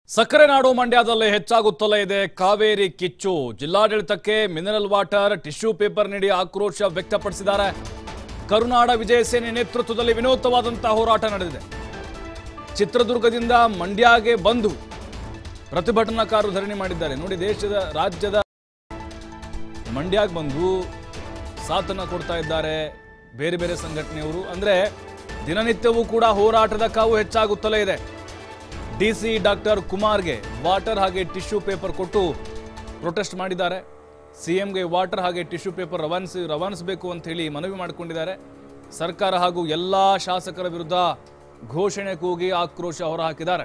ಸಕ್ಕರೆ ನಾಡು ಮಂಡ್ಯದಲ್ಲಿ ಹೆಚ್ಚಾಗುತ್ತಲೇ ಇದೆ ಕಾವೇರಿ ಕಿಚ್ಚು ಜಿಲ್ಲಾಡಳಿತಕ್ಕೆ ಮಿನರಲ್ ವಾಟರ್ ಟಿಶ್ಯೂ ಪೇಪರ್ ನೀಡಿ ಆಕ್ರೋಶ ವ್ಯಕ್ತಪಡಿಸಿದ್ದಾರೆ ಕರುನಾಡ ವಿಜಯ ಸೇನೆ ನೇತೃತ್ವದಲ್ಲಿ ವಿನೂತವಾದಂತಹ ಹೋರಾಟ ನಡೆದಿದೆ ಚಿತ್ರದುರ್ಗದಿಂದ ಮಂಡ್ಯಗೆ ಬಂದು ಪ್ರತಿಭಟನಾಕಾರರು ಧರಣಿ ಮಾಡಿದ್ದಾರೆ ನೋಡಿ ದೇಶದ ರಾಜ್ಯದ ಮಂಡ್ಯಗೆ ಬಂದು ಸಾಥನ್ನ ಕೊಡ್ತಾ ಇದ್ದಾರೆ ಬೇರೆ ಬೇರೆ ಸಂಘಟನೆಯವರು ಅಂದ್ರೆ ದಿನನಿತ್ಯವೂ ಕೂಡ ಹೋರಾಟದ ಕಾವು ಹೆಚ್ಚಾಗುತ್ತಲೇ ಇದೆ ಡಿಸಿ ಡಾಕ್ಟರ್ ಕುಮಾರ್ಗೆ ವಾಟರ್ ಹಾಗೆ ಟಿಶ್ಯೂ ಪೇಪರ್ ಕೊಟ್ಟು ಪ್ರೊಟೆಸ್ಟ್ ಮಾಡಿದ್ದಾರೆ ಸಿಎಂಗೆ ವಾಟರ್ ಹಾಗೆ ಟಿಶ್ಯೂ ಪೇಪರ್ ರವಾನಿಸಿ ರವಾನಿಸಬೇಕು ಅಂತ ಹೇಳಿ ಮನವಿ ಮಾಡಿಕೊಂಡಿದ್ದಾರೆ ಸರ್ಕಾರ ಹಾಗೂ ಎಲ್ಲಾ ಶಾಸಕರ ವಿರುದ್ಧ ಘೋಷಣೆ ಕೂಗಿ ಆಕ್ರೋಶ ಹೊರಹಾಕಿದ್ದಾರೆ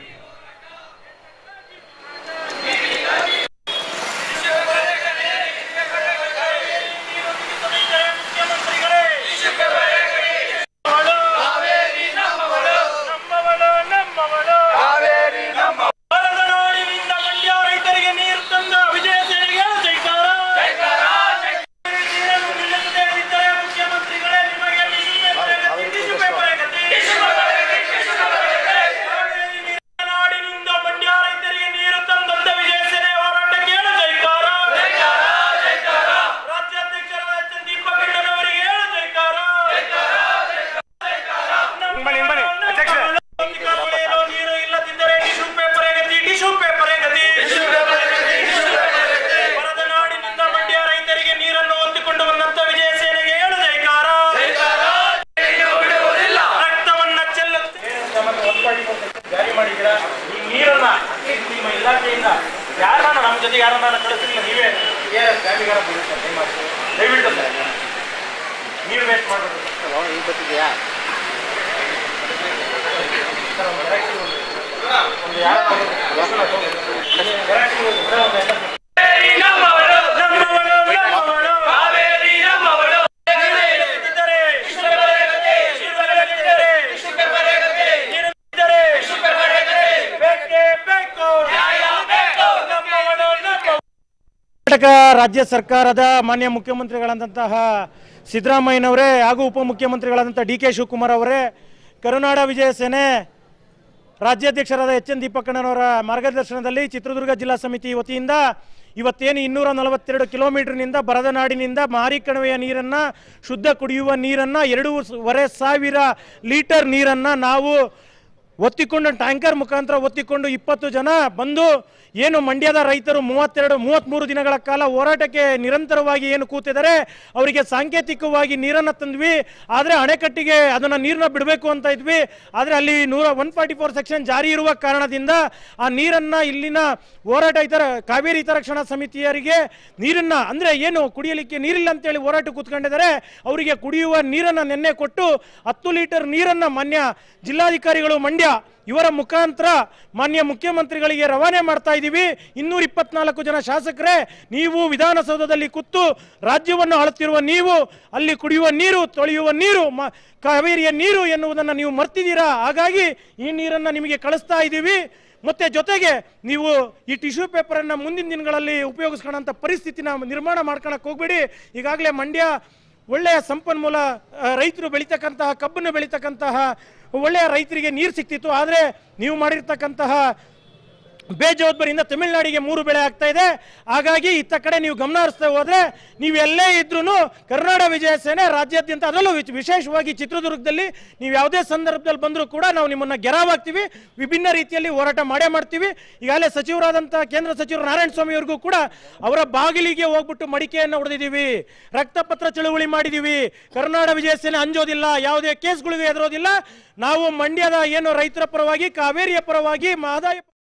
ನಮ್ಮವಳು ನಮ್ಮವಳು ಬರದ ನಾಡಿನಿಂದ ಮಂಡ್ಯ ರೈತರಿಗೆ ನೀರು ತಂದ ವಿಜಯ ಸೇನೆಗೆ ಜೈಕಾರ ನೀರನ್ನು ನಿಲ್ಲಿಸದೇ ಇದ್ದರೆ ಮುಖ್ಯಮಂತ್ರಿಗಳೇ ನಿಮಗೆ ಟಿಶ್ಯೂ ಪೇಪರ್ ಗತಿ. ಕಾವೇರಿ ನೀರಿನ ನಾಡಿನಿಂದ ಮಂಡ್ಯ ರೈತರಿಗೆ ನೀರು ತಂದಂತ ವಿಜಯ ಸೇನೆ ಹೋರಾಟ ಕೇಳು ಜೈಕಾರ ರಾಜ್ಯಾಧ್ಯಕ್ಷರಾದ ಎಚ್ ಎನ್ ದೀಪಕಣ್ಣನವರಿಗೆ ಹೇಳು ಜೈಕಾರ ಬನ್ನಿ, ಬನ್ನಿ, ಅಧ್ಯಕ್ಷರೇ. ಕಾಲುವೆಯಲ್ಲೂ ನೀರು ಇಲ್ಲದಿದ್ದರೆ ಟಿಶ್ಯೂ ಪೇಪರ್ ಗತಿ ಟಿಶ್ಯೂ ಪೇಪರ್ ಗತಿ ಬರದ ನಾಡಿನಿಂದ ಮಂಡ್ಯ ರೈತರಿಗೆ ನೀರನ್ನು ಹೊಂದಿಕೊಂಡು ಬಂದಂತ ವಿಜಯ ಸೇನೆಗೆ ಹೇಳು ಜೈಕಾರ ರಕ್ತವನ್ನ ಚೆಲ್ಲುತ್ತೆ ಜಾರಿ ಮಾಡಿದ್ದೀರಾ ಈ ನೀರನ್ನ ನಿಮ್ಮ ಇಲಾಖೆಯಿಂದ ಯಾರನ್ನ ನಮ್ಮ ಜೊತೆಗೆ ಯಾರನ್ನ ಕಳಿಸಿಲ್ಲ ನೀವೇ ಏ ಗಾಡಿಗಾರ ಬಿಡುತ್ತೆ ದಯಮಾಡಿ. ದಯವಿಟ್ಟು ಸರ್ ನೀರು ವೇಸ್ಟ್ ಮಾಡಬೇಕು ಒಂದು ಯಾರ ಕರ್ನಾಟಕ ರಾಜ್ಯ ಸರ್ಕಾರದ ಮಾನ್ಯ ಮುಖ್ಯಮಂತ್ರಿಗಳಾದಂತಹ ಸಿದ್ದರಾಮಯ್ಯನವರೇ ಹಾಗೂ ಉಪಮುಖ್ಯಮಂತ್ರಿಗಳಾದಂಥ ಡಿ ಕೆ ಶಿವಕುಮಾರ್ ಅವರೇ ಕರುನಾಡ ವಿಜಯ ಸೇನೆ ರಾಜ್ಯಾಧ್ಯಕ್ಷರಾದ ಎಚ್ ಎನ್ ದೀಪಕ್ಕಣ್ಣನವರ ಮಾರ್ಗದರ್ಶನದಲ್ಲಿ ಚಿತ್ರದುರ್ಗ ಜಿಲ್ಲಾ ಸಮಿತಿ ವತಿಯಿಂದ ಇವತ್ತೇನು ಇನ್ನೂರ ನಲವತ್ತೆರಡು ಕಿಲೋಮೀಟರ್ನಿಂದ ಬರದ ನಾಡಿನಿಂದ ಮಾರಿಕಣಿವೆಯ ನೀರನ್ನು ಶುದ್ಧ ಕುಡಿಯುವ ನೀರನ್ನು ಎರಡೂವರೆ ಸಾವಿರ ಲೀಟರ್ ನೀರನ್ನು ನಾವು ಒತ್ತಿಕೊಂಡು ಟ್ಯಾಂಕರ್ ಮುಖಾಂತರ ಒತ್ತಿಕೊಂಡು ಇಪ್ಪತ್ತು ಜನ ಬಂದು ಏನು ಮಂಡ್ಯದ ರೈತರು ಮೂವತ್ತೆರಡು ಮೂವತ್ತ್ಮೂರು ದಿನಗಳ ಕಾಲ ಹೋರಾಟಕ್ಕೆ ನಿರಂತರವಾಗಿ ಏನು ಕೂತಿದ್ದಾರೆ ಅವರಿಗೆ ಸಾಂಕೇತಿಕವಾಗಿ ನೀರನ್ನು ತಂದ್ವಿ ಆದರೆ ಅಣೆಕಟ್ಟಿಗೆ ಅದನ್ನು ನೀರನ್ನ ಬಿಡಬೇಕು ಅಂತ ಇದ್ವಿ ಆದರೆ ಅಲ್ಲಿ ನೂರ ಒನ್ ಫಾರ್ಟಿ ಫೋರ್ ಸೆಕ್ಷನ್ ಜಾರಿ ಇರುವ ಕಾರಣದಿಂದ ಆ ನೀರನ್ನು ಇಲ್ಲಿನ ಹೋರಾಟ ಇತರ ಕಾವೇರಿ ಹಿತರಕ್ಷಣಾ ಸಮಿತಿಯರಿಗೆ ನೀರನ್ನ ಅಂದರೆ ಏನು ಕುಡಿಯಲಿಕ್ಕೆ ನೀರಿಲ್ಲ ಅಂತೇಳಿ ಹೋರಾಟ ಕೂತ್ಕೊಂಡಿದ್ದಾರೆ ಅವರಿಗೆ ಕುಡಿಯುವ ನೀರನ್ನು ನೆನ್ನೆ ಕೊಟ್ಟು ಹತ್ತು ಲೀಟರ್ ನೀರನ್ನು ಮಾನ್ಯ ಜಿಲ್ಲಾಧಿಕಾರಿಗಳು ಮಂಡ್ಯ ಇವರ ಮುಖಾಂತರ ಮಾನ್ಯ ಮುಖ್ಯಮಂತ್ರಿಗಳಿಗೆ ರವಾನೆ ಮಾಡ್ತಾ ಇದ್ದೀವಿ ಇನ್ನೂರ ಇಪ್ಪತ್ನಾಲ್ಕು ಜನ ಶಾಸಕರೇ ನೀವು ವಿಧಾನಸೌಧದಲ್ಲಿ ಕೂತು ರಾಜ್ಯವನ್ನು ಆಳುತ್ತಿರುವ ನೀವು ಅಲ್ಲಿ ಕುಡಿಯುವ ನೀರು ತೊಳೆಯುವ ನೀರು ಮ- ಕಾವೇರಿಯ ನೀರು ಎನ್ನುವುದನ್ನು ನೀವು ಮರ್ತಿದ್ದೀರಾ ಹಾಗಾಗಿ ಈ ನೀರನ್ನು ನಿಮಗೆ ಕಳಿಸ್ತಾ ಇದ್ದೀವಿ ಮತ್ತೆ ಜೊತೆಗೆ ನೀವು ಈ ಟಿಶ್ಯೂ ಪೇಪರನ್ನು ಮುಂದಿನ ದಿನಗಳಲ್ಲಿ ಉಪಯೋಗಿಸ್ಕೊಳ್ಳೋಂಥ ಪರಿಸ್ಥಿತಿನ ನಿರ್ಮಾಣ ಮಾಡ್ಕೊಳಕ್ಕೆ ಹೋಗ್ಬೇಡಿ ಈಗಾಗಲೇ ಮಂಡ್ಯ ಒಳ್ಳೆಯ ಸಂಪನ್ಮೂಲ ಆ, ರೈತರು ಬೆಳೀತಕ್ಕಂತಹ ಕಬ್ಬನ್ನು ಬೆಳೀತಕ್ಕಂತಹ ಒಳ್ಳೆಯ ರೈತರಿಗೆ ನೀರು ಸಿಕ್ತಿತ್ತು ಆದರೆ ನೀವು ಮಾಡಿರ್ತಕ್ಕಂತಹ ಬೇಜವಾಬ್ದಾರಿಯಿಂದ ತಮಿಳುನಾಡಿಗೆ ಮೂರು ಬೆಳೆ ಆಗ್ತಾ ಇದೆ ಹಾಗಾಗಿ ಇತ್ತ ಕಡೆ ನೀವು ಗಮನ ಹರಿಸ್ತಾ ಹೋದ್ರೆ ನೀವು ಎಲ್ಲೇ ಇದ್ರೂ ಕರ್ನಾಟಕ ವಿಜಯ ಸೇನೆ ರಾಜ್ಯಾದ್ಯಂತ ಅದರಲ್ಲೂ ವಿಚ್- ವಿಶೇಷವಾಗಿ ಚಿತ್ರದುರ್ಗದಲ್ಲಿ ನೀವು ಯಾವುದೇ ಸಂದರ್ಭದಲ್ಲಿ ಬಂದರೂ ಕೂಡ ನಾವು ನಿಮ್ಮನ್ನ ಗೆರವಾಗ್ತೀವಿ ವಿಭಿನ್ನ ರೀತಿಯಲ್ಲಿ ಹೋರಾಟ ಮಾಡೇ ಮಾಡ್ತೀವಿ ಈಗಾಗಲೇ ಸಚಿವರಾದಂಥ ಕೇಂದ್ರ ಸಚಿವರು ನಾರಾಯಣ ಸ್ವಾಮಿ ಅವ್ರಿಗೂ ಕೂಡ ಅವರ ಬಾಗಿಲಿಗೆ ಹೋಗ್ಬಿಟ್ಟು ಮಡಿಕೆಯನ್ನು ಹೊಡೆದಿದ್ದೀವಿ ರಕ್ತಪತ್ರ ಚಳುವಳಿ ಮಾಡಿದ್ದೀವಿ ಕರ್ನಾಟಕ ವಿಜಯ ಸೇನೆ ಅಂಜೋದಿಲ್ಲ ಯಾವುದೇ ಕೇಸ್ಗಳಿಗೆ ಎದುರೋದಿಲ್ಲ ನಾವು ಮಂಡ್ಯದ ಏನು ರೈತರ ಪರವಾಗಿ ಕಾವೇರಿಯ ಪರವಾಗಿ ಮಹದಾಯ